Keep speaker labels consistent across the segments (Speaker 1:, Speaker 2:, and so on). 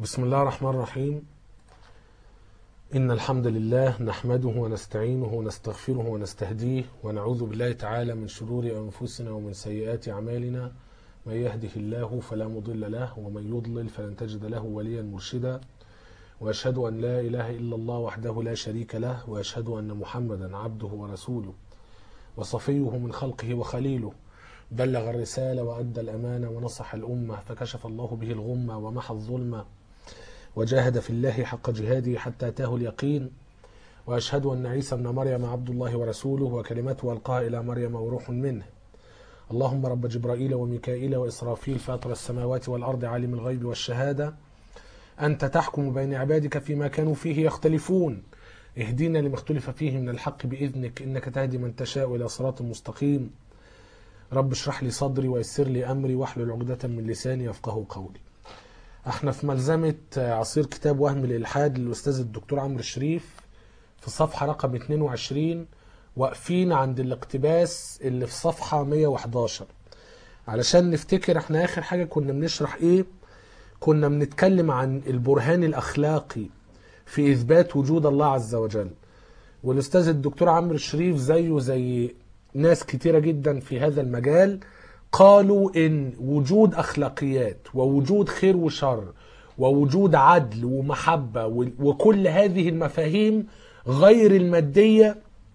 Speaker 1: بسم الله الرحمن الرحيم إن الحمد لله نحمده ونستعينه ونستغفره ونستهديه ونعوذ بالله تعالى من شرور أنفسنا ومن سيئات أعمالنا من يهده الله فلا مضل له ومن يضلل فلن تجد له وليا مرشدا وأشهد أن لا إله إلا الله وحده لا شريك له وأشهد أن محمدا عبده ورسوله وصفيه من خلقه وخليله بلغ الرسالة وأدى الأمانة ونصح الأمة فكشف الله به الغمة ومحى الظلمة وجاهد في الله حق جهاده حتى أتاه اليقين وأشهد أن عيسى ابن مريم عبد الله ورسوله وكلمته ألقاها إلى مريم وروح منه اللهم رب جبرائيل وميكائيل وإسرافيل فاطر السماوات والأرض عالم الغيب والشهادة أنت تحكم بين عبادك فيما كانوا فيه يختلفون اهدنا لما اختلف فيه من الحق بإذنك إنك تهدي من تشاء إلى صراط مستقيم رب اشرح لي صدري ويسر لي أمري واحلل عقدة من لساني يفقه قولي احنا في ملزمة عصير كتاب وهم الإلحاد للأستاذ الدكتور عمرو الشريف في صفحة رقم 22 واقفين عند الاقتباس اللي في صفحة 111 علشان نفتكر احنا آخر حاجة كنا بنشرح ايه كنا بنتكلم عن البرهان الأخلاقي في إثبات وجود الله عز وجل والأستاذ الدكتور عمرو الشريف زيه زي ناس كتيرة جدا في هذا المجال قالوا ان وجود اخلاقيات ووجود خير وشر ووجود عدل ومحبه وكل هذه المفاهيم غير الماديه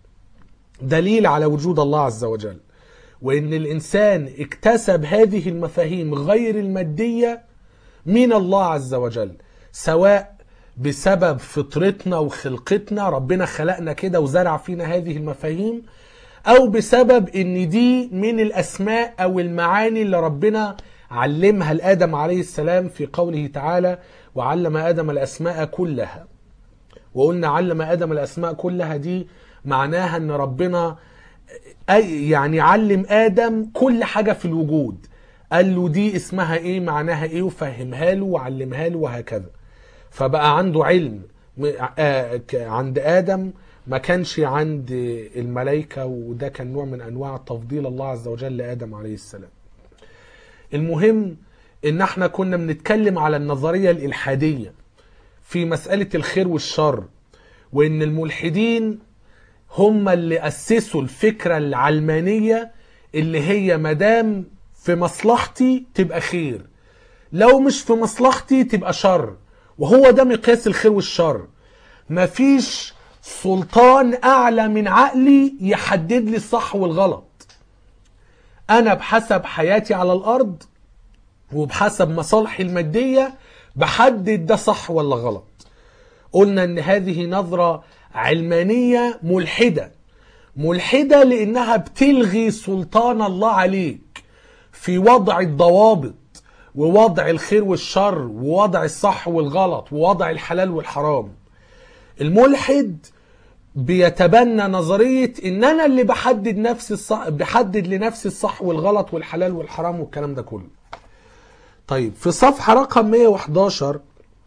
Speaker 1: دليل على وجود الله عز وجل وان الانسان اكتسب هذه المفاهيم غير الماديه من الله عز وجل سواء بسبب فطرتنا وخلقتنا ربنا خلقنا كده وزرع فينا هذه المفاهيم او بسبب ان دي من الاسماء او المعاني اللي ربنا علمها لادم عليه السلام في قوله تعالى وعلم ادم الاسماء كلها وقلنا علم ادم الاسماء كلها دي معناها ان ربنا يعني علم ادم كل حاجه في الوجود قال له دي اسمها ايه معناها ايه وفهمها له وعلمها له وهكذا فبقى عنده علم عند ادم ما كانش عند الملائكة وده كان نوع من أنواع تفضيل الله عز وجل لآدم عليه السلام المهم إن احنا كنا بنتكلم على النظرية الإلحادية في مسألة الخير والشر وإن الملحدين هم اللي أسسوا الفكرة العلمانية اللي هي مدام في مصلحتي تبقى خير لو مش في مصلحتي تبقى شر وهو ده مقياس الخير والشر مفيش سلطان اعلى من عقلي يحدد لي الصح والغلط انا بحسب حياتي على الارض وبحسب مصالحي الماديه بحدد ده صح ولا غلط قلنا ان هذه نظره علمانيه ملحده ملحده لانها بتلغي سلطان الله عليك في وضع الضوابط ووضع الخير والشر ووضع الصح والغلط ووضع الحلال والحرام الملحد بيتبنى نظرية ان انا اللي بحدد نفسي الصح بحدد لنفسي الصح والغلط والحلال والحرام والكلام ده كله طيب في صفحة رقم 111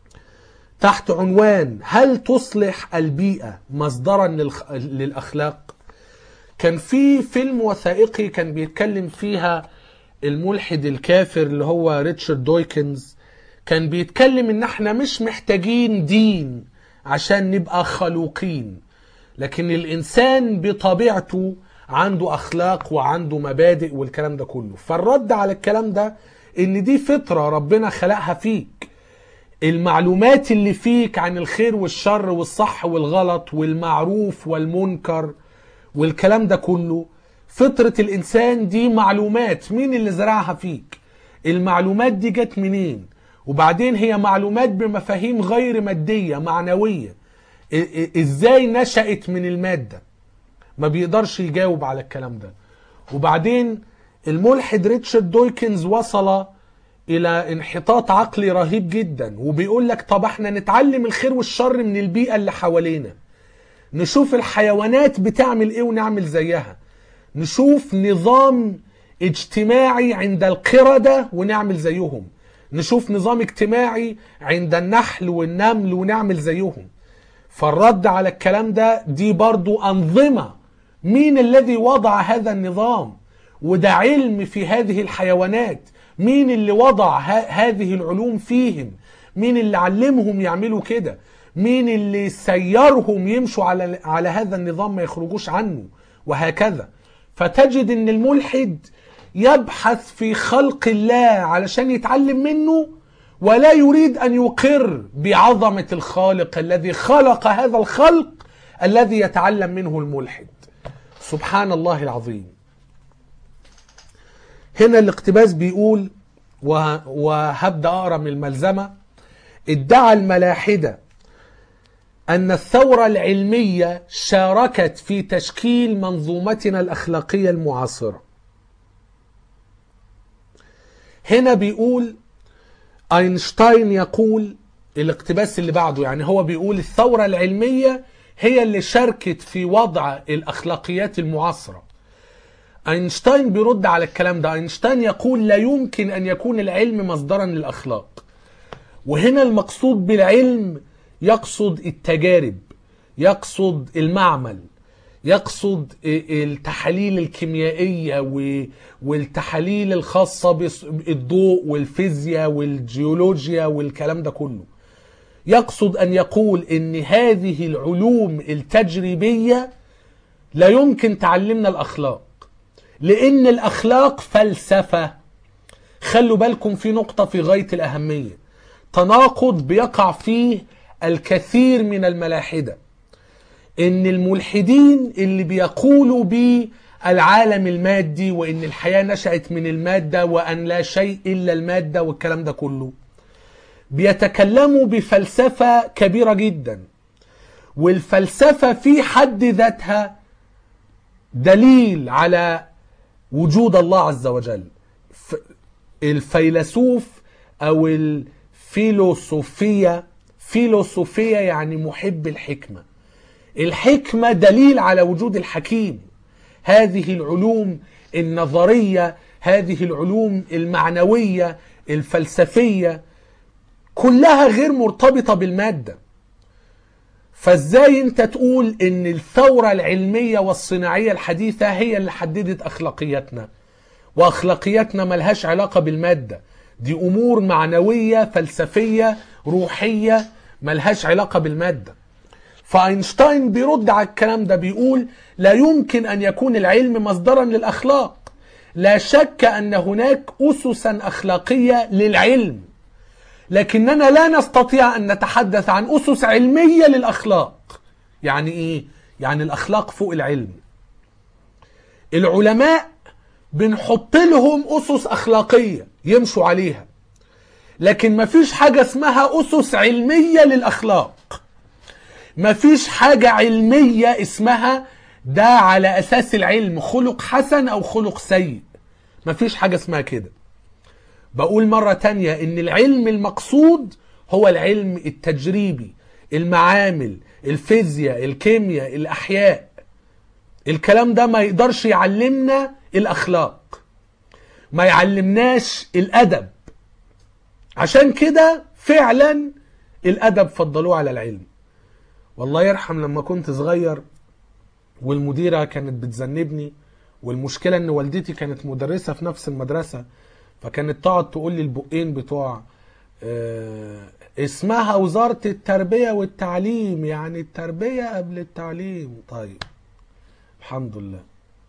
Speaker 1: تحت عنوان هل تصلح البيئة مصدرا للأخلاق كان في فيلم وثائقي كان بيتكلم فيها الملحد الكافر اللي هو ريتشارد دويكنز كان بيتكلم ان احنا مش محتاجين دين عشان نبقى خلوقين لكن الانسان بطبيعته عنده اخلاق وعنده مبادئ والكلام ده كله فالرد على الكلام ده ان دي فطره ربنا خلقها فيك المعلومات اللي فيك عن الخير والشر والصح والغلط والمعروف والمنكر والكلام ده كله فطره الانسان دي معلومات مين اللي زرعها فيك المعلومات دي جت منين وبعدين هي معلومات بمفاهيم غير ماديه معنويه ازاي نشأت من المادة ما بيقدرش يجاوب على الكلام ده وبعدين الملحد ريتشارد دويكنز وصل الى انحطاط عقلي رهيب جدا وبيقول لك طب احنا نتعلم الخير والشر من البيئة اللي حوالينا نشوف الحيوانات بتعمل ايه ونعمل زيها نشوف نظام اجتماعي عند القردة ونعمل زيهم نشوف نظام اجتماعي عند النحل والنمل ونعمل زيهم فالرد على الكلام ده دي برضو أنظمة مين الذي وضع هذا النظام وده علم في هذه الحيوانات مين اللي وضع ه- هذه العلوم فيهم مين اللي علمهم يعملوا كده مين اللي سيرهم يمشوا على على هذا النظام ما يخرجوش عنه وهكذا فتجد ان الملحد يبحث في خلق الله علشان يتعلم منه ولا يريد ان يقر بعظمه الخالق الذي خلق هذا الخلق الذي يتعلم منه الملحد سبحان الله العظيم هنا الاقتباس بيقول وه- وهبدا اقرا من الملزمه ادعى الملاحده ان الثوره العلميه شاركت في تشكيل منظومتنا الاخلاقيه المعاصره هنا بيقول اينشتاين يقول الاقتباس اللي بعده يعني هو بيقول الثوره العلميه هي اللي شاركت في وضع الاخلاقيات المعاصره اينشتاين بيرد على الكلام ده اينشتاين يقول لا يمكن ان يكون العلم مصدرا للاخلاق وهنا المقصود بالعلم يقصد التجارب يقصد المعمل يقصد التحاليل الكيميائية و- والتحاليل الخاصة بالضوء والفيزياء والجيولوجيا والكلام ده كله يقصد أن يقول أن هذه العلوم التجريبية لا يمكن تعلمنا الأخلاق لأن الأخلاق فلسفة خلوا بالكم في نقطة في غاية الأهمية تناقض بيقع فيه الكثير من الملاحدة ان الملحدين اللي بيقولوا بالعالم المادي وان الحياة نشأت من المادة وان لا شيء الا المادة والكلام ده كله بيتكلموا بفلسفة كبيرة جدا والفلسفة في حد ذاتها دليل على وجود الله عز وجل ف- الفيلسوف او الفيلوسوفية فيلوسوفية يعني محب الحكمة الحكمة دليل على وجود الحكيم هذه العلوم النظرية هذه العلوم المعنوية الفلسفية كلها غير مرتبطة بالمادة فازاي انت تقول ان الثورة العلمية والصناعية الحديثة هي اللي حددت اخلاقياتنا واخلاقياتنا ملهاش علاقة بالمادة دي امور معنوية فلسفية روحية ملهاش علاقة بالمادة فاينشتاين بيرد على الكلام ده بيقول لا يمكن ان يكون العلم مصدرا للاخلاق لا شك ان هناك اسسا اخلاقيه للعلم لكننا لا نستطيع ان نتحدث عن اسس علميه للاخلاق يعني ايه يعني الاخلاق فوق العلم العلماء بنحط لهم اسس اخلاقيه يمشوا عليها لكن مفيش حاجه اسمها اسس علميه للاخلاق مفيش حاجة علمية اسمها ده على أساس العلم خلق حسن أو خلق سيء مفيش حاجة اسمها كده بقول مرة تانية إن العلم المقصود هو العلم التجريبي المعامل الفيزياء الكيمياء الأحياء الكلام ده ما يقدرش يعلمنا الأخلاق ما يعلمناش الأدب عشان كده فعلا الأدب فضلوه على العلم والله يرحم لما كنت صغير والمديرة كانت بتذنبني والمشكلة ان والدتي كانت مدرسة في نفس المدرسة فكانت تقعد تقول لي البقين بتوع آه، اسمها وزارة التربية والتعليم يعني التربية قبل التعليم طيب الحمد لله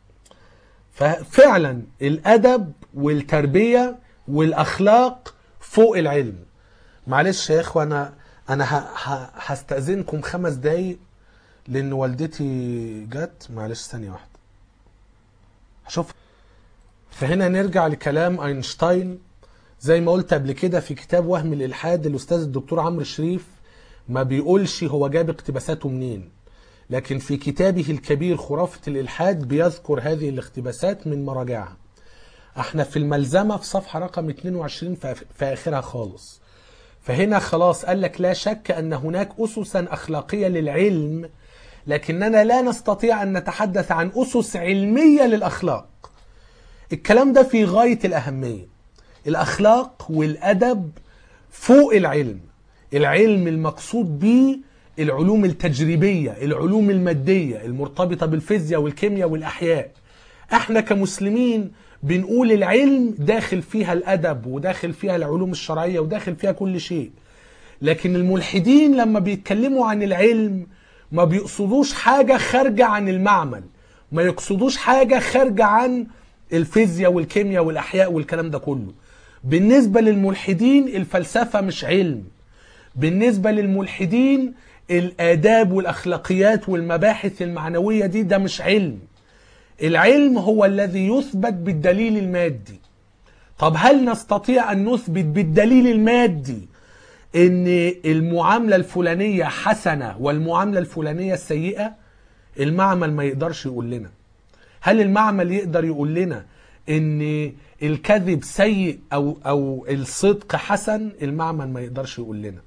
Speaker 1: ففعلا الأدب والتربية والأخلاق فوق العلم معلش يا إخوة أنا أنا ه- ه- هستأذنكم خمس دقايق لأن والدتي جت معلش ثانية واحدة هشوف فهنا نرجع لكلام اينشتاين زي ما قلت قبل كده في كتاب وهم الالحاد الاستاذ الدكتور عمرو شريف ما بيقولش هو جاب اقتباساته منين لكن في كتابه الكبير خرافة الالحاد بيذكر هذه الاقتباسات من مراجعها احنا في الملزمة في صفحة رقم 22 في في اخرها خالص فهنا خلاص قال لك لا شك ان هناك اسسا اخلاقية للعلم لكننا لا نستطيع ان نتحدث عن اسس علمية للاخلاق الكلام ده في غاية الأهمية الأخلاق والأدب فوق العلم العلم المقصود به العلوم التجريبية العلوم المادية المرتبطة بالفيزياء والكيمياء والأحياء احنا كمسلمين بنقول العلم داخل فيها الأدب وداخل فيها العلوم الشرعية وداخل فيها كل شيء لكن الملحدين لما بيتكلموا عن العلم ما بيقصدوش حاجة خارجة عن المعمل ما يقصدوش حاجة خارجة عن الفيزياء والكيمياء والأحياء والكلام ده كله بالنسبة للملحدين الفلسفة مش علم بالنسبة للملحدين الآداب والأخلاقيات والمباحث المعنوية دي ده مش علم العلم هو الذي يثبت بالدليل المادي طب هل نستطيع أن نثبت بالدليل المادي ان المعامله الفلانيه حسنه والمعامله الفلانيه سيئه المعمل ما يقدرش يقول لنا هل المعمل يقدر يقول لنا ان الكذب سيء او او الصدق حسن المعمل ما يقدرش يقول لنا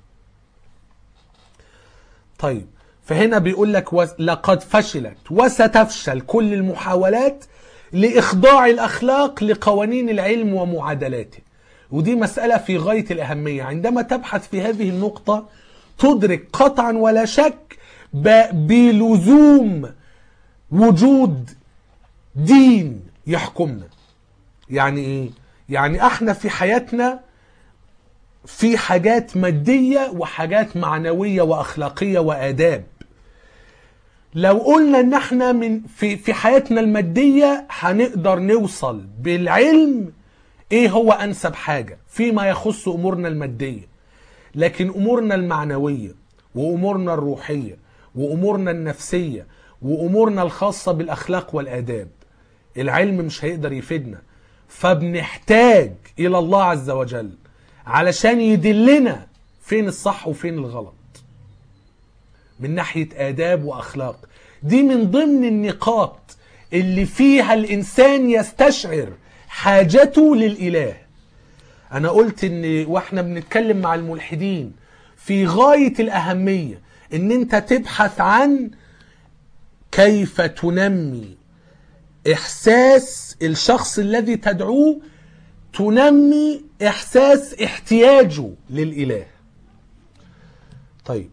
Speaker 1: طيب فهنا بيقول لك وس- لقد فشلت وستفشل كل المحاولات لاخضاع الاخلاق لقوانين العلم ومعادلاته ودي مسألة في غاية الأهمية عندما تبحث في هذه النقطة تدرك قطعا ولا شك ب- بلزوم وجود دين يحكمنا يعني ايه يعني احنا في حياتنا في حاجات مادية وحاجات معنوية وأخلاقية وآداب لو قلنا ان احنا من في في حياتنا المادية هنقدر نوصل بالعلم ايه هو انسب حاجة فيما يخص امورنا المادية لكن امورنا المعنوية وامورنا الروحية وامورنا النفسية وامورنا الخاصة بالاخلاق والاداب العلم مش هيقدر يفيدنا فبنحتاج الى الله عز وجل علشان يدلنا فين الصح وفين الغلط من ناحية آداب وأخلاق دي من ضمن النقاط اللي فيها الإنسان يستشعر حاجته للإله أنا قلت إن وإحنا بنتكلم مع الملحدين في غاية الأهمية إن أنت تبحث عن كيف تنمي إحساس الشخص الذي تدعوه تنمي إحساس احتياجه للإله طيب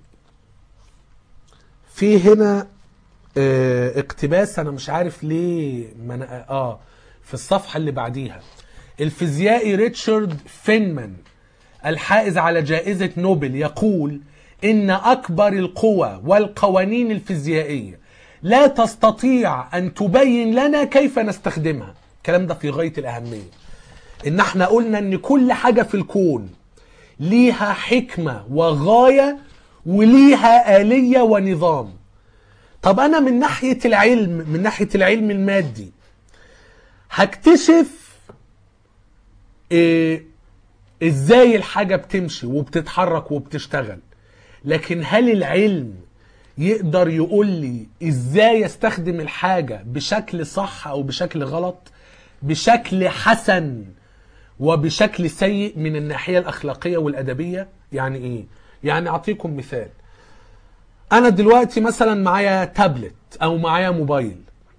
Speaker 1: في هنا آه، اقتباس انا مش عارف ليه من اه في الصفحه اللي بعديها الفيزيائي ريتشارد فينمان الحائز على جائزه نوبل يقول ان اكبر القوى والقوانين الفيزيائيه لا تستطيع ان تبين لنا كيف نستخدمها الكلام ده في غايه الاهميه ان احنا قلنا ان كل حاجه في الكون ليها حكمه وغايه وليها اليه ونظام طب انا من ناحيه العلم من ناحيه العلم المادي هكتشف إيه ازاي الحاجه بتمشي وبتتحرك وبتشتغل لكن هل العلم يقدر يقول لي ازاي استخدم الحاجه بشكل صح او بشكل غلط بشكل حسن وبشكل سيء من الناحيه الاخلاقيه والادبيه يعني ايه يعني اعطيكم مثال انا دلوقتي مثلا معايا تابلت او معايا موبايل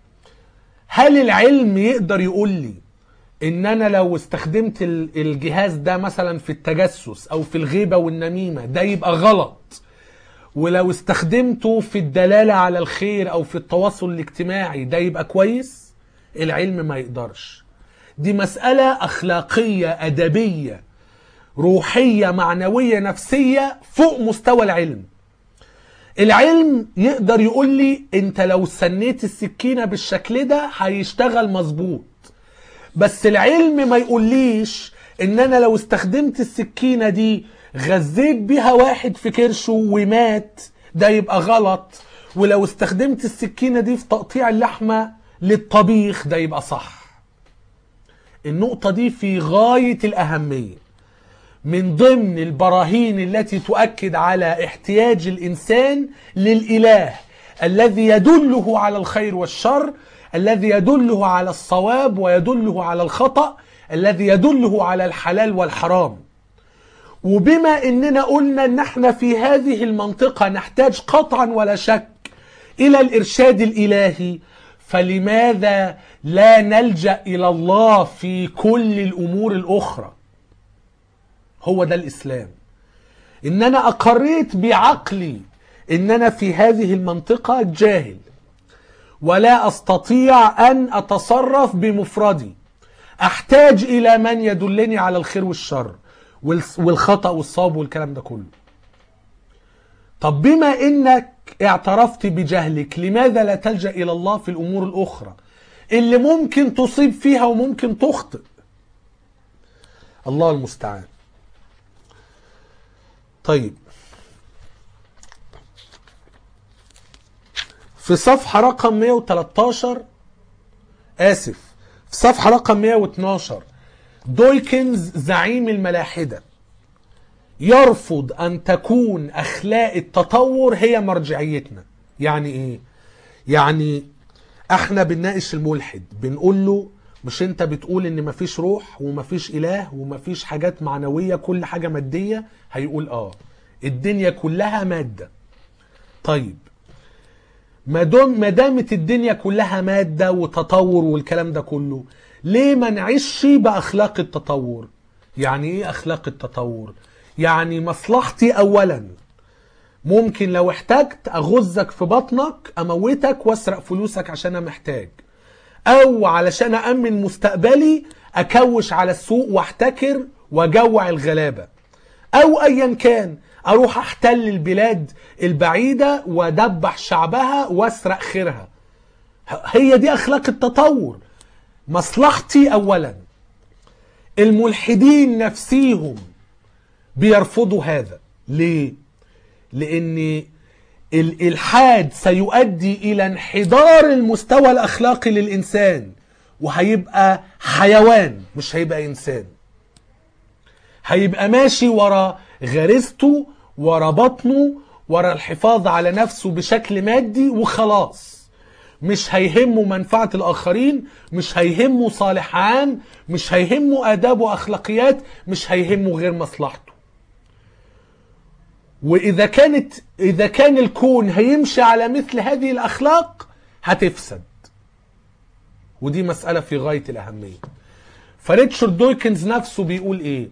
Speaker 1: هل العلم يقدر يقول لي ان انا لو استخدمت ال- الجهاز ده مثلا في التجسس او في الغيبه والنميمه ده يبقى غلط ولو استخدمته في الدلاله على الخير او في التواصل الاجتماعي ده يبقى كويس العلم ما يقدرش دي مساله اخلاقيه ادبيه روحيه معنويه نفسيه فوق مستوى العلم العلم يقدر يقول لي انت لو سنيت السكينه بالشكل ده هيشتغل مظبوط بس العلم ما يقوليش ان انا لو استخدمت السكينه دي غذيت بيها واحد في كرشه ومات ده يبقى غلط ولو استخدمت السكينه دي في تقطيع اللحمه للطبيخ ده يبقى صح النقطه دي في غايه الاهميه من ضمن البراهين التي تؤكد على احتياج الانسان للاله الذي يدله على الخير والشر الذي يدله على الصواب ويدله على الخطا الذي يدله على الحلال والحرام وبما اننا قلنا ان احنا في هذه المنطقه نحتاج قطعا ولا شك الى الارشاد الالهي فلماذا لا نلجا الى الله في كل الامور الاخرى هو ده الاسلام ان انا اقريت بعقلي ان انا في هذه المنطقه جاهل ولا استطيع ان اتصرف بمفردي احتاج الى من يدلني على الخير والشر والس- والخطا والصواب والكلام ده كله طب بما انك اعترفت بجهلك لماذا لا تلجأ الى الله في الامور الاخرى اللي ممكن تصيب فيها وممكن تخطئ الله المستعان طيب في صفحة رقم 113 آسف في صفحة رقم 112 دويكنز زعيم الملاحدة يرفض أن تكون أخلاق التطور هي مرجعيتنا يعني إيه؟ يعني احنا بنناقش الملحد بنقول له مش انت بتقول ان مفيش روح ومفيش اله ومفيش حاجات معنوية كل حاجة مادية هيقول اه الدنيا كلها مادة طيب ما دام ما دامت الدنيا كلها ماده وتطور والكلام ده كله ليه ما نعيش باخلاق التطور يعني ايه اخلاق التطور يعني مصلحتي اولا ممكن لو احتجت اغزك في بطنك اموتك واسرق فلوسك عشان انا محتاج او علشان امن مستقبلي اكوش على السوق واحتكر واجوع الغلابه او ايا كان اروح احتل البلاد البعيده وادبح شعبها واسرق خيرها هي دي اخلاق التطور مصلحتي اولا الملحدين نفسيهم بيرفضوا هذا ليه لان الالحاد سيؤدي الى انحدار المستوى الاخلاقي للانسان وهيبقى حيوان مش هيبقى انسان هيبقى ماشي ورا غريزته ورا بطنه ورا الحفاظ على نفسه بشكل مادي وخلاص مش هيهمه منفعة الآخرين مش هيهمه صالح عام مش هيهمه آداب وأخلاقيات مش هيهمه غير مصلحته وإذا كانت إذا كان الكون هيمشي على مثل هذه الأخلاق هتفسد ودي مسألة في غاية الأهمية فريتشارد دويكنز نفسه بيقول إيه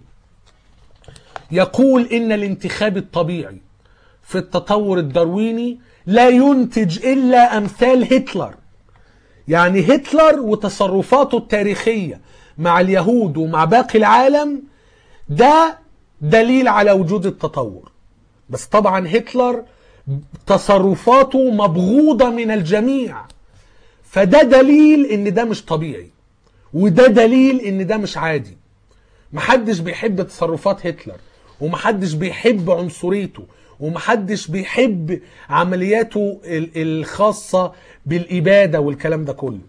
Speaker 1: يقول ان الانتخاب الطبيعي في التطور الدارويني لا ينتج الا امثال هتلر يعني هتلر وتصرفاته التاريخيه مع اليهود ومع باقي العالم ده دليل على وجود التطور بس طبعا هتلر تصرفاته مبغوضه من الجميع فده دليل ان ده مش طبيعي وده دليل ان ده مش عادي محدش بيحب تصرفات هتلر ومحدش بيحب عنصريته ومحدش بيحب عملياته الخاصة بالإبادة والكلام ده كله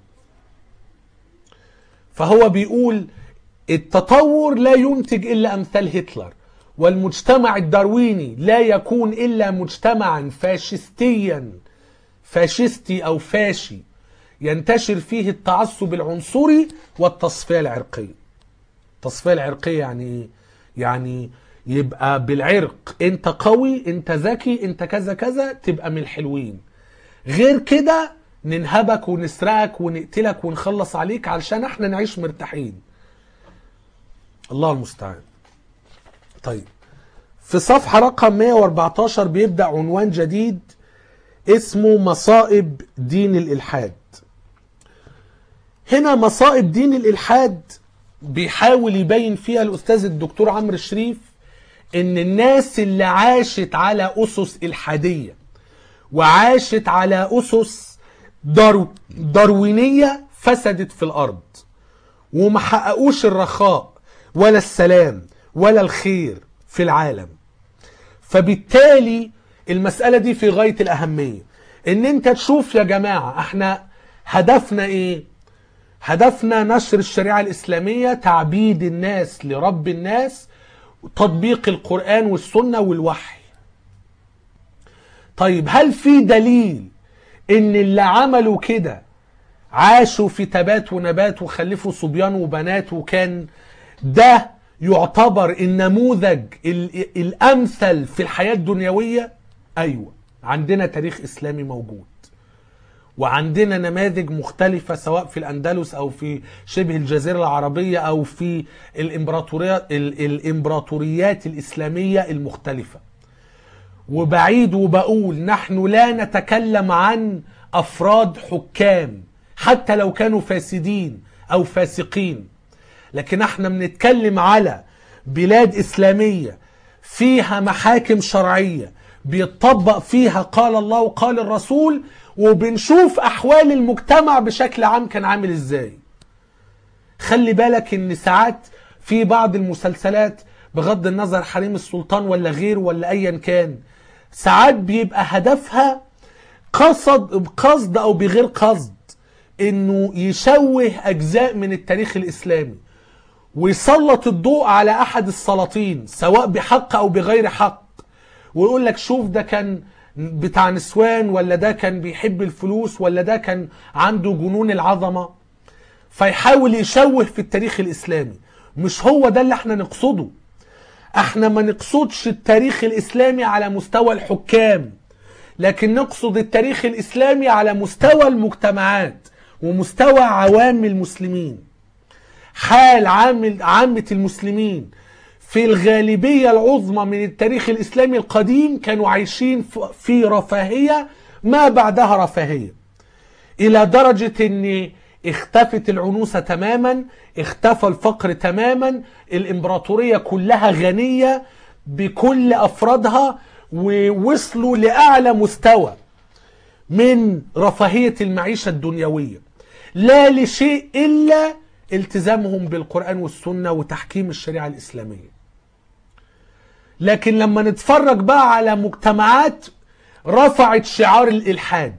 Speaker 1: فهو بيقول التطور لا ينتج إلا أمثال هتلر والمجتمع الدارويني لا يكون إلا مجتمعا فاشستيا فاشستي أو فاشي ينتشر فيه التعصب العنصري والتصفية العرقية التصفية العرقية يعني إيه؟ يعني يبقى بالعرق انت قوي انت ذكي انت كذا كذا تبقى من الحلوين غير كده ننهبك ونسرقك ونقتلك ونخلص عليك علشان احنا نعيش مرتاحين الله المستعان طيب في صفحة رقم 114 بيبدأ عنوان جديد اسمه مصائب دين الإلحاد هنا مصائب دين الإلحاد بيحاول يبين فيها الأستاذ الدكتور عمرو الشريف ان الناس اللي عاشت على اسس الحاديه وعاشت على اسس دارو داروينيه فسدت في الارض وما حققوش الرخاء ولا السلام ولا الخير في العالم فبالتالي المساله دي في غايه الاهميه ان انت تشوف يا جماعه احنا هدفنا ايه هدفنا نشر الشريعه الاسلاميه تعبيد الناس لرب الناس تطبيق القرآن والسنة والوحي طيب هل في دليل ان اللي عملوا كده عاشوا في تبات ونبات وخلفوا صبيان وبنات وكان ده يعتبر النموذج الامثل في الحياة الدنيوية ايوه عندنا تاريخ اسلامي موجود وعندنا نماذج مختلفة سواء في الأندلس أو في شبه الجزيرة العربية أو في الإمبراطوريات, الإمبراطوريات الإسلامية المختلفة وبعيد وبقول نحن لا نتكلم عن أفراد حكام حتى لو كانوا فاسدين أو فاسقين لكن احنا بنتكلم على بلاد إسلامية فيها محاكم شرعية بيتطبق فيها قال الله وقال الرسول وبنشوف احوال المجتمع بشكل عام كان عامل ازاي خلي بالك ان ساعات في بعض المسلسلات بغض النظر حريم السلطان ولا غير ولا ايا كان ساعات بيبقى هدفها قصد بقصد او بغير قصد انه يشوه اجزاء من التاريخ الاسلامي ويسلط الضوء على احد السلاطين سواء بحق او بغير حق ويقول لك شوف ده كان بتاع نسوان ولا ده كان بيحب الفلوس ولا ده كان عنده جنون العظمه فيحاول يشوه في التاريخ الاسلامي مش هو ده اللي احنا نقصده احنا ما نقصدش التاريخ الاسلامي على مستوى الحكام لكن نقصد التاريخ الاسلامي على مستوى المجتمعات ومستوى عوام المسلمين حال عام عامة المسلمين في الغالبية العظمى من التاريخ الإسلامي القديم كانوا عايشين في رفاهية ما بعدها رفاهية إلى درجة أن اختفت العنوسة تماما اختفى الفقر تماما الإمبراطورية كلها غنية بكل أفرادها ووصلوا لأعلى مستوى من رفاهية المعيشة الدنيوية لا لشيء إلا التزامهم بالقرآن والسنة وتحكيم الشريعة الإسلامية لكن لما نتفرج بقى على مجتمعات رفعت شعار الإلحاد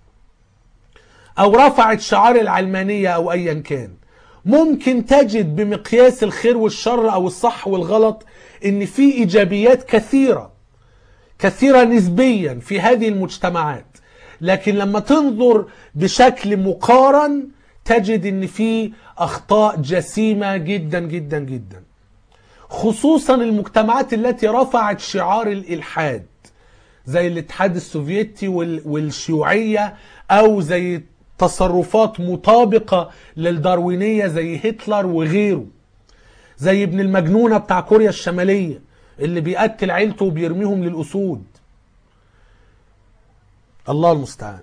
Speaker 1: أو رفعت شعار العلمانية أو أيا كان ممكن تجد بمقياس الخير والشر أو الصح والغلط إن في إيجابيات كثيرة كثيرة نسبيا في هذه المجتمعات لكن لما تنظر بشكل مقارن تجد ان في اخطاء جسيمه جدا جدا جدا خصوصا المجتمعات التي رفعت شعار الالحاد زي الاتحاد السوفيتي والشيوعيه او زي تصرفات مطابقه للداروينيه زي هتلر وغيره زي ابن المجنونه بتاع كوريا الشماليه اللي بيقتل عيلته وبيرميهم للاسود الله المستعان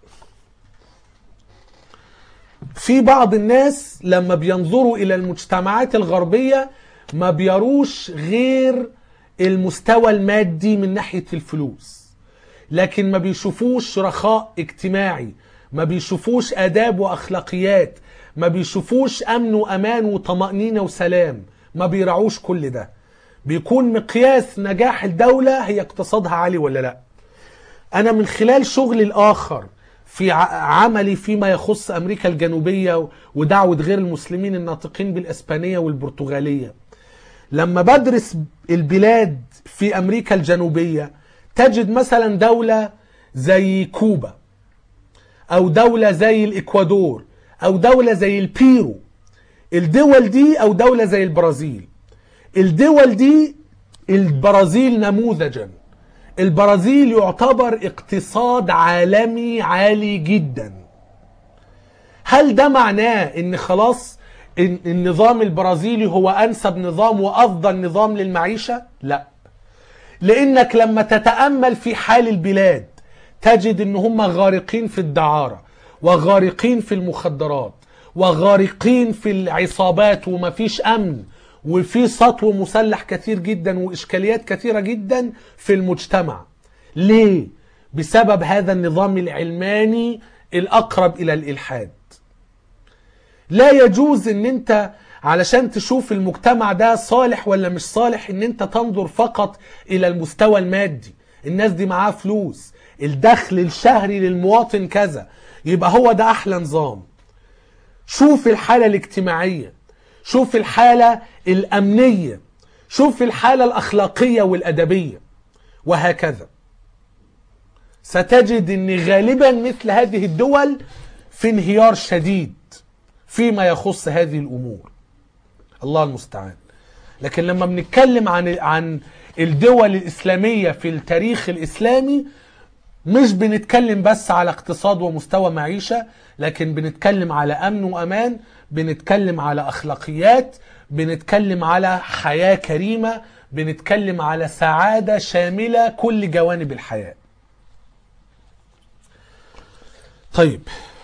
Speaker 1: في بعض الناس لما بينظروا الى المجتمعات الغربيه ما بيروش غير المستوى المادي من ناحيه الفلوس لكن ما بيشوفوش رخاء اجتماعي ما بيشوفوش اداب واخلاقيات ما بيشوفوش امن وامان وطمانينه وسلام ما بيراعوش كل ده بيكون مقياس نجاح الدوله هي اقتصادها عالي ولا لا انا من خلال شغلي الاخر في عملي فيما يخص امريكا الجنوبيه ودعوه غير المسلمين الناطقين بالاسبانيه والبرتغاليه لما بدرس البلاد في امريكا الجنوبيه تجد مثلا دوله زي كوبا او دوله زي الاكوادور او دوله زي البيرو الدول دي او دوله زي البرازيل الدول دي البرازيل نموذجا البرازيل يعتبر اقتصاد عالمي عالي جدا هل ده معناه ان خلاص إن النظام البرازيلي هو انسب نظام وافضل نظام للمعيشه لا لانك لما تتامل في حال البلاد تجد ان هم غارقين في الدعاره وغارقين في المخدرات وغارقين في العصابات ومفيش امن وفي سطو مسلح كثير جدا واشكاليات كثيره جدا في المجتمع ليه بسبب هذا النظام العلماني الاقرب الى الالحاد لا يجوز ان انت علشان تشوف المجتمع ده صالح ولا مش صالح ان انت تنظر فقط الى المستوى المادي الناس دي معاها فلوس الدخل الشهري للمواطن كذا يبقى هو ده احلى نظام شوف الحالة الاجتماعية شوف الحالة الأمنية شوف الحالة الأخلاقية والأدبية وهكذا ستجد أن غالبا مثل هذه الدول في انهيار شديد فيما يخص هذه الأمور الله المستعان لكن لما بنتكلم عن عن الدول الإسلامية في التاريخ الإسلامي مش بنتكلم بس على اقتصاد ومستوى معيشة لكن بنتكلم على أمن وأمان بنتكلم على أخلاقيات بنتكلم على حياة كريمة بنتكلم على سعادة شاملة كل جوانب الحياة طيب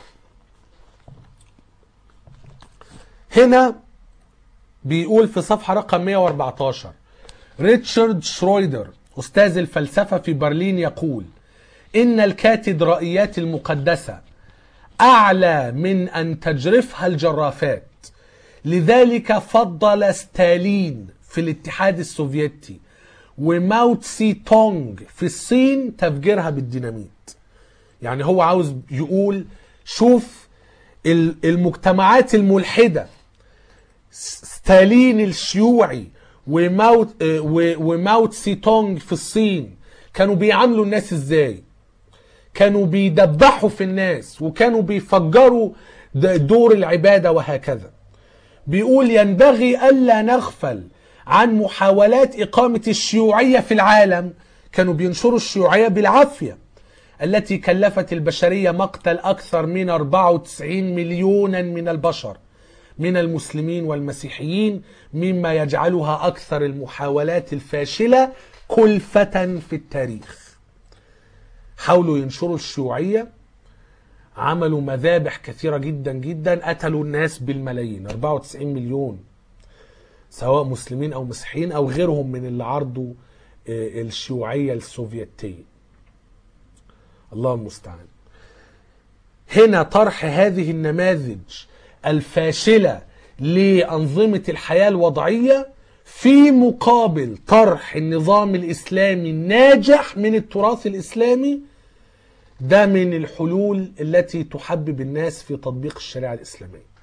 Speaker 1: هنا بيقول في صفحة رقم 114 ريتشارد شرويدر أستاذ الفلسفة في برلين يقول إن الكاتدرائيات المقدسة أعلى من أن تجرفها الجرافات لذلك فضل ستالين في الاتحاد السوفيتي وماو تسي تونغ في الصين تفجيرها بالديناميت يعني هو عاوز يقول شوف ال- المجتمعات الملحدة ستالين الشيوعي وماو آه، و- وماو تسي تونغ في الصين كانوا بيعاملوا الناس ازاي كانوا بيدبحوا في الناس وكانوا بيفجروا د- دور العبادة وهكذا بيقول ينبغي ألا نغفل عن محاولات إقامة الشيوعية في العالم كانوا بينشروا الشيوعية بالعافية التي كلفت البشرية مقتل أكثر من 94 مليونا من البشر من المسلمين والمسيحيين مما يجعلها أكثر المحاولات الفاشلة كلفة في التاريخ حاولوا ينشروا الشيوعية عملوا مذابح كثيرة جدا جدا قتلوا الناس بالملايين 94 مليون سواء مسلمين أو مسيحيين أو غيرهم من اللي عرضوا آه، الشيوعية السوفيتية الله المستعان هنا طرح هذه النماذج الفاشلة لأنظمة الحياة الوضعية في مقابل طرح النظام الإسلامي الناجح من التراث الإسلامي ده من الحلول التي تحبب الناس في تطبيق الشريعة الإسلامية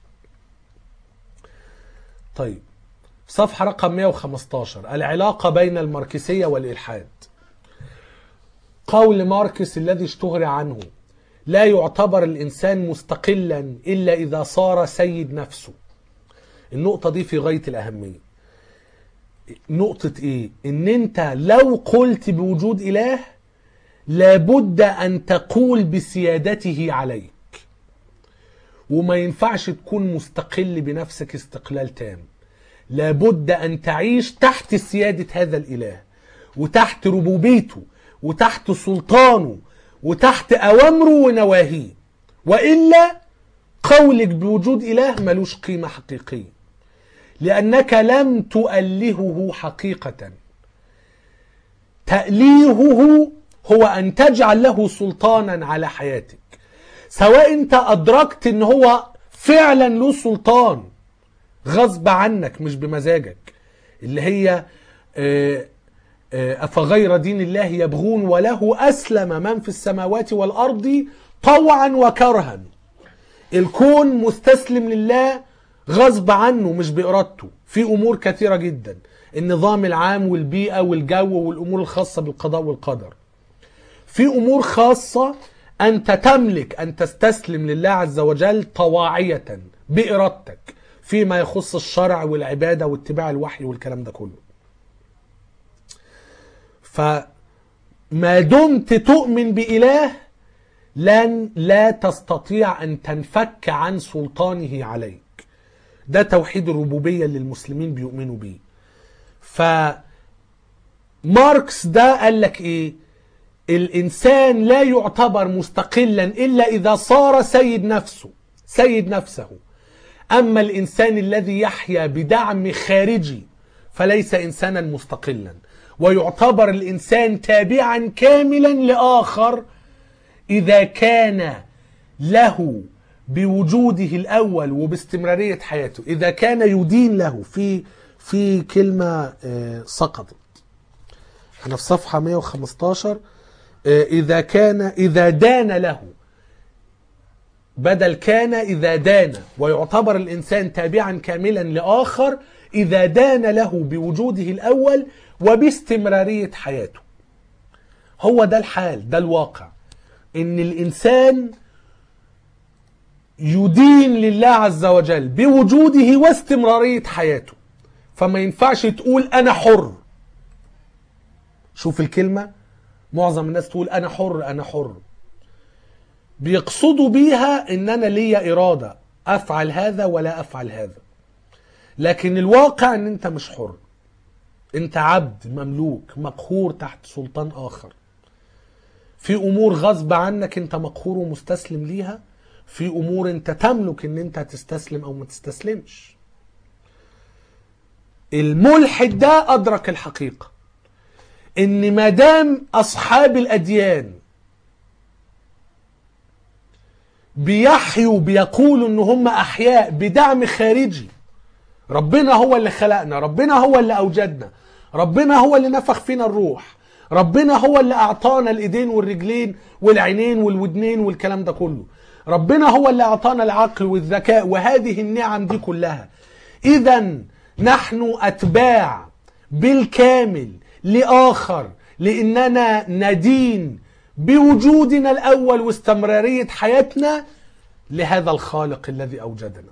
Speaker 1: طيب صفحة رقم 115 العلاقة بين الماركسية والإلحاد قول ماركس الذي اشتهر عنه لا يعتبر الإنسان مستقلا إلا إذا صار سيد نفسه النقطة دي في غاية الأهمية نقطة إيه؟ إن أنت لو قلت بوجود إله لابد أن تقول بسيادته عليك وما ينفعش تكون مستقل بنفسك استقلال تام لابد أن تعيش تحت سيادة هذا الإله وتحت ربوبيته وتحت سلطانه وتحت أوامره ونواهيه وإلا قولك بوجود إله ملوش قيمة حقيقية لأنك لم تؤلهه حقيقة تأليهه هو أن تجعل له سلطانا على حياتك سواء أنت أدركت أن هو فعلا له سلطان غصب عنك مش بمزاجك اللي هي آه، آه، أفغير دين الله يبغون وله أسلم من في السماوات والأرض طوعا وكرها الكون مستسلم لله غصب عنه مش بإرادته في أمور كثيرة جدا النظام العام والبيئة والجو والأمور الخاصة بالقضاء والقدر في أمور خاصة أنت تملك أن تستسلم لله عز وجل طواعية بإرادتك فيما يخص الشرع والعبادة واتباع الوحي والكلام ده كله فما دمت تؤمن بإله لن لا تستطيع أن تنفك عن سلطانه عليك ده توحيد الربوبية اللي المسلمين بيؤمنوا بيه فماركس ده قال لك ايه الانسان لا يعتبر مستقلا الا اذا صار سيد نفسه سيد نفسه اما الانسان الذي يحيا بدعم خارجي فليس انسانا مستقلا ويعتبر الانسان تابعا كاملا لاخر اذا كان له بوجوده الاول وباستمراريه حياته اذا كان يدين له في في كلمه آه، سقطت احنا في صفحه 115 آه، اذا كان اذا دان له بدل كان اذا دان ويعتبر الانسان تابعا كاملا لاخر اذا دان له بوجوده الاول وباستمراريه حياته هو ده الحال ده الواقع ان الانسان يدين لله عز وجل بوجوده واستمرارية حياته فما ينفعش تقول أنا حر شوف الكلمة معظم الناس تقول أنا حر أنا حر بيقصدوا بيها إن أنا ليا إرادة أفعل هذا ولا أفعل هذا لكن الواقع إن أنت مش حر أنت عبد مملوك مقهور تحت سلطان آخر في أمور غصب عنك أنت مقهور ومستسلم ليها في امور انت تملك ان انت تستسلم او ما تستسلمش الملحد ده ادرك الحقيقه ان ما دام اصحاب الاديان بيحيوا بيقولوا ان هم احياء بدعم خارجي ربنا هو اللي خلقنا ربنا هو اللي اوجدنا ربنا هو اللي نفخ فينا الروح ربنا هو اللي اعطانا الايدين والرجلين والعينين والودنين والكلام ده كله ربنا هو اللي اعطانا العقل والذكاء وهذه النعم دي كلها اذا نحن اتباع بالكامل لاخر لاننا ندين بوجودنا الاول واستمراريه حياتنا لهذا الخالق الذي اوجدنا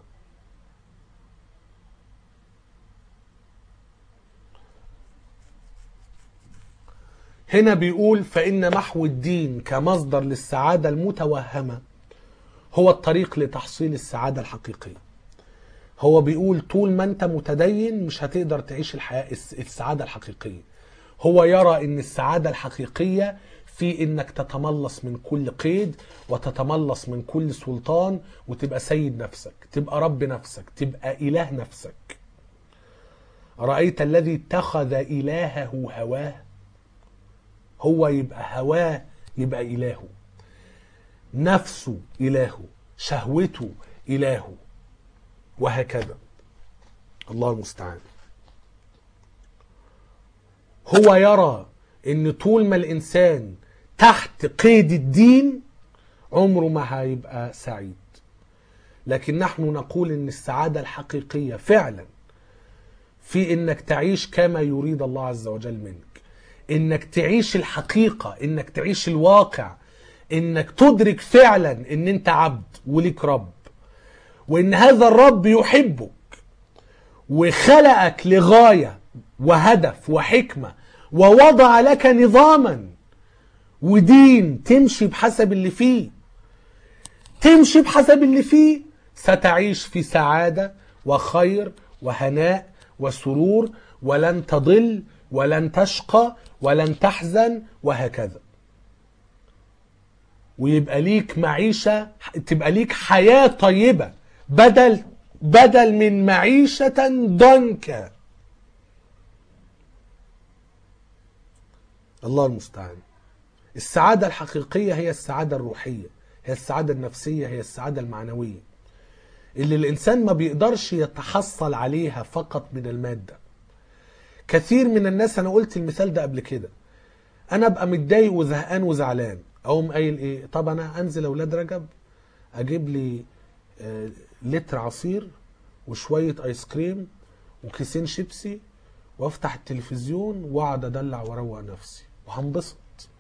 Speaker 1: هنا بيقول فإن محو الدين كمصدر للسعادة المتوهمة هو الطريق لتحصيل السعادة الحقيقية هو بيقول طول ما انت متدين مش هتقدر تعيش الحياة السعادة الحقيقية هو يرى ان السعادة الحقيقية في انك تتملص من كل قيد وتتملص من كل سلطان وتبقى سيد نفسك تبقى رب نفسك تبقى اله نفسك رأيت الذي اتخذ إلهه هواه هو يبقى هواه يبقى إلهه نفسه إلهه شهوته إلهه وهكذا الله المستعان هو يرى ان طول ما الانسان تحت قيد الدين عمره ما هيبقى سعيد لكن نحن نقول ان السعاده الحقيقيه فعلا في انك تعيش كما يريد الله عز وجل منك انك تعيش الحقيقه انك تعيش الواقع انك تدرك فعلا ان انت عبد وليك رب وان هذا الرب يحبك وخلقك لغايه وهدف وحكمه ووضع لك نظاما ودين تمشي بحسب اللي فيه تمشي بحسب اللي فيه ستعيش في سعاده وخير وهناء وسرور ولن تضل ولن تشقى ولن تحزن وهكذا ويبقى ليك معيشة تبقى ليك حياة طيبة بدل بدل من معيشة ضنكا الله المستعان السعادة الحقيقية هي السعادة الروحية هي السعادة النفسية هي السعادة المعنوية اللي الإنسان ما بيقدرش يتحصل عليها فقط من المادة كثير من الناس أنا قلت المثال ده قبل كده أنا أبقى متضايق وزهقان وزعلان أقوم قايل إيه طب أنا أنزل أولاد رجب أجيب لي آه، لتر عصير وشوية آيس كريم وكيسين شيبسي وافتح التلفزيون واقعد ادلع واروق نفسي وهنبسط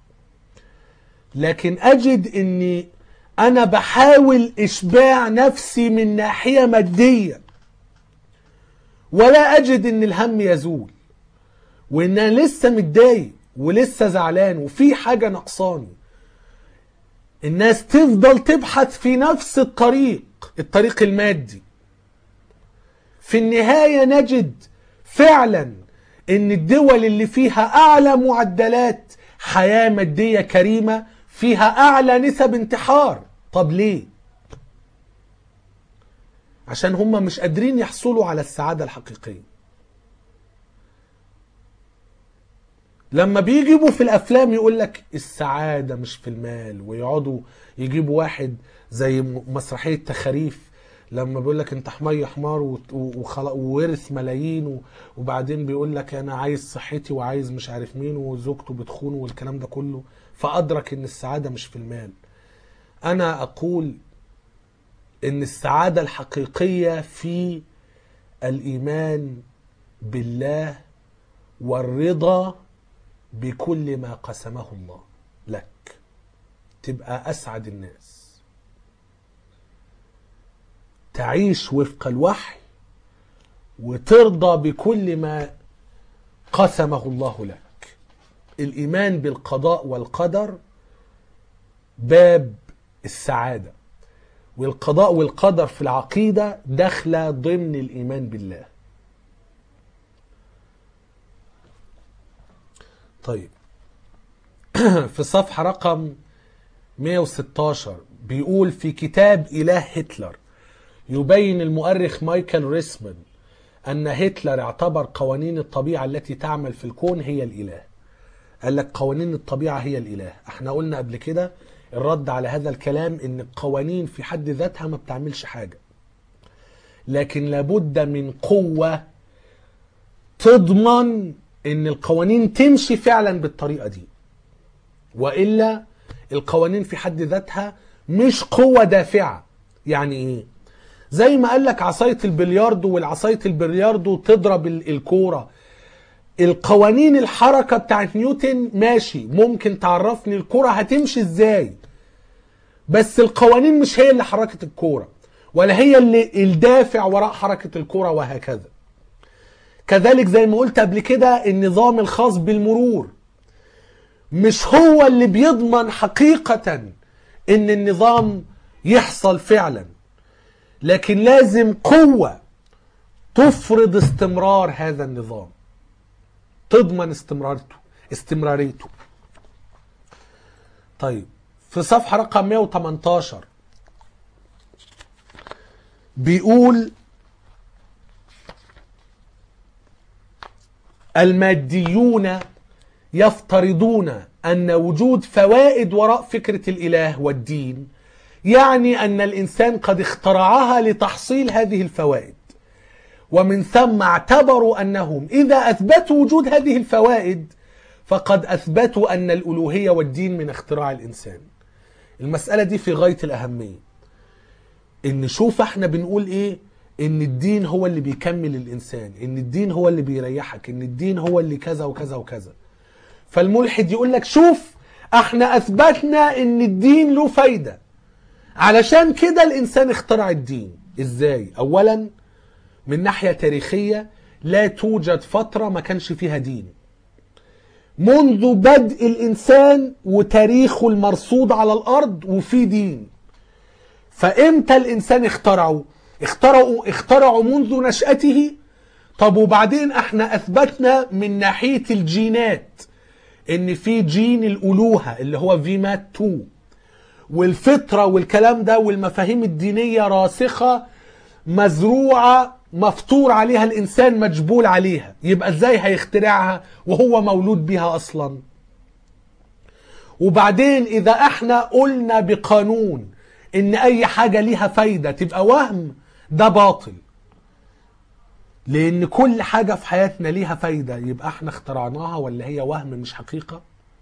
Speaker 1: لكن اجد اني انا بحاول اشباع نفسي من ناحيه ماديه ولا اجد ان الهم يزول وان انا لسه متضايق ولسه زعلان وفي حاجه نقصاني الناس تفضل تبحث في نفس الطريق الطريق المادي في النهايه نجد فعلا ان الدول اللي فيها اعلى معدلات حياه ماديه كريمه فيها اعلى نسب انتحار طب ليه عشان هم مش قادرين يحصلوا على السعاده الحقيقيه لما بيجيبوا في الافلام يقول لك السعاده مش في المال ويقعدوا يجيبوا واحد زي مسرحيه تخاريف لما بيقول لك انت حمي حمار وت- وخلا- وورث ملايين و- وبعدين بيقول لك انا عايز صحتي وعايز مش عارف مين وزوجته بتخونه والكلام ده كله فادرك ان السعاده مش في المال انا اقول ان السعاده الحقيقيه في الايمان بالله والرضا بكل ما قسمه الله لك تبقى اسعد الناس تعيش وفق الوحي وترضى بكل ما قسمه الله لك الايمان بالقضاء والقدر باب السعاده والقضاء والقدر في العقيده داخله ضمن الايمان بالله طيب في صفحه رقم 116 بيقول في كتاب اله هتلر يبين المؤرخ مايكل ريسمان أن هتلر اعتبر قوانين الطبيعة التي تعمل في الكون هي الإله قال لك قوانين الطبيعة هي الإله احنا قلنا قبل كده الرد على هذا الكلام ان القوانين في حد ذاتها ما بتعملش حاجة لكن لابد من قوة تضمن ان القوانين تمشي فعلا بالطريقة دي وإلا القوانين في حد ذاتها مش قوة دافعة يعني ايه زي ما قال لك عصاية البلياردو والعصاية البلياردو تضرب ال- الكورة القوانين الحركة بتاعت نيوتن ماشي ممكن تعرفني الكرة هتمشي ازاي بس القوانين مش هي اللي حركت الكورة ولا هي اللي الدافع وراء حركة الكورة وهكذا كذلك زي ما قلت قبل كده النظام الخاص بالمرور مش هو اللي بيضمن حقيقة ان النظام يحصل فعلا لكن لازم قوة تفرض استمرار هذا النظام تضمن استمرارته استمراريته طيب في صفحة رقم 118 بيقول الماديون يفترضون أن وجود فوائد وراء فكرة الإله والدين يعني أن الإنسان قد اخترعها لتحصيل هذه الفوائد ومن ثم اعتبروا انهم اذا اثبتوا وجود هذه الفوائد فقد اثبتوا ان الالوهيه والدين من اختراع الانسان. المساله دي في غايه الاهميه. ان شوف احنا بنقول ايه؟ ان الدين هو اللي بيكمل الانسان، ان الدين هو اللي بيريحك، ان الدين هو اللي كذا وكذا وكذا. فالملحد يقول لك شوف احنا اثبتنا ان الدين له فايده. علشان كده الانسان اخترع الدين. ازاي؟ اولا من ناحية تاريخية لا توجد فترة ما كانش فيها دين منذ بدء الإنسان وتاريخه المرصود على الأرض وفي دين فإمتى الإنسان اخترعوا اخترعوا اخترعوا منذ نشأته طب وبعدين احنا أثبتنا من ناحية الجينات إن في جين الألوهة اللي هو فيمات 2 والفطرة والكلام ده والمفاهيم الدينية راسخة مزروعة مفطور عليها الإنسان مجبول عليها يبقى إزاي هيخترعها وهو مولود بها أصلا وبعدين إذا احنا قلنا بقانون إن أي حاجة ليها فايدة تبقى وهم ده باطل لأن كل حاجة في حياتنا ليها فايدة يبقى احنا اخترعناها ولا هي وهم مش حقيقة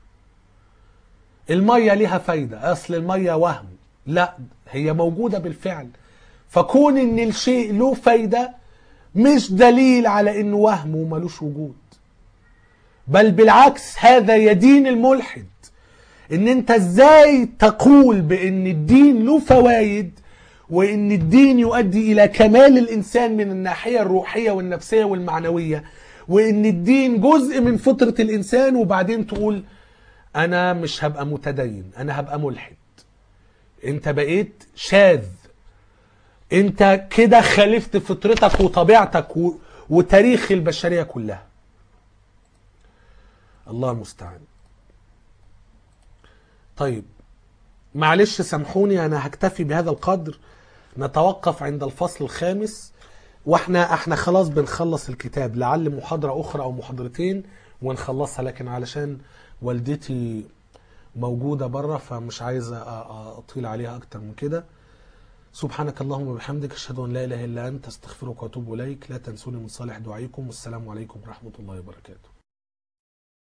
Speaker 1: المية ليها فايدة أصل المية وهم لا هي موجودة بالفعل فكون ان الشيء له فايده مش دليل على انه وهم وملوش وجود بل بالعكس هذا يدين الملحد ان انت ازاي تقول بان الدين له فوائد وان الدين يؤدي الى كمال الانسان من الناحيه الروحيه والنفسيه والمعنويه وان الدين جزء من فطره الانسان وبعدين تقول انا مش هبقى متدين انا هبقى ملحد انت بقيت شاذ انت كده خالفت فطرتك وطبيعتك و... وتاريخ البشرية كلها الله المستعان طيب معلش سامحوني انا هكتفي بهذا القدر نتوقف عند الفصل الخامس واحنا احنا خلاص بنخلص الكتاب لعل محاضرة اخرى او محاضرتين ونخلصها لكن علشان والدتي موجودة بره فمش عايز اطيل عليها اكتر من كده سبحانك اللهم وبحمدك اشهد ان لا اله الا انت استغفرك واتوب اليك لا تنسوني من صالح دعائكم والسلام عليكم ورحمه الله وبركاته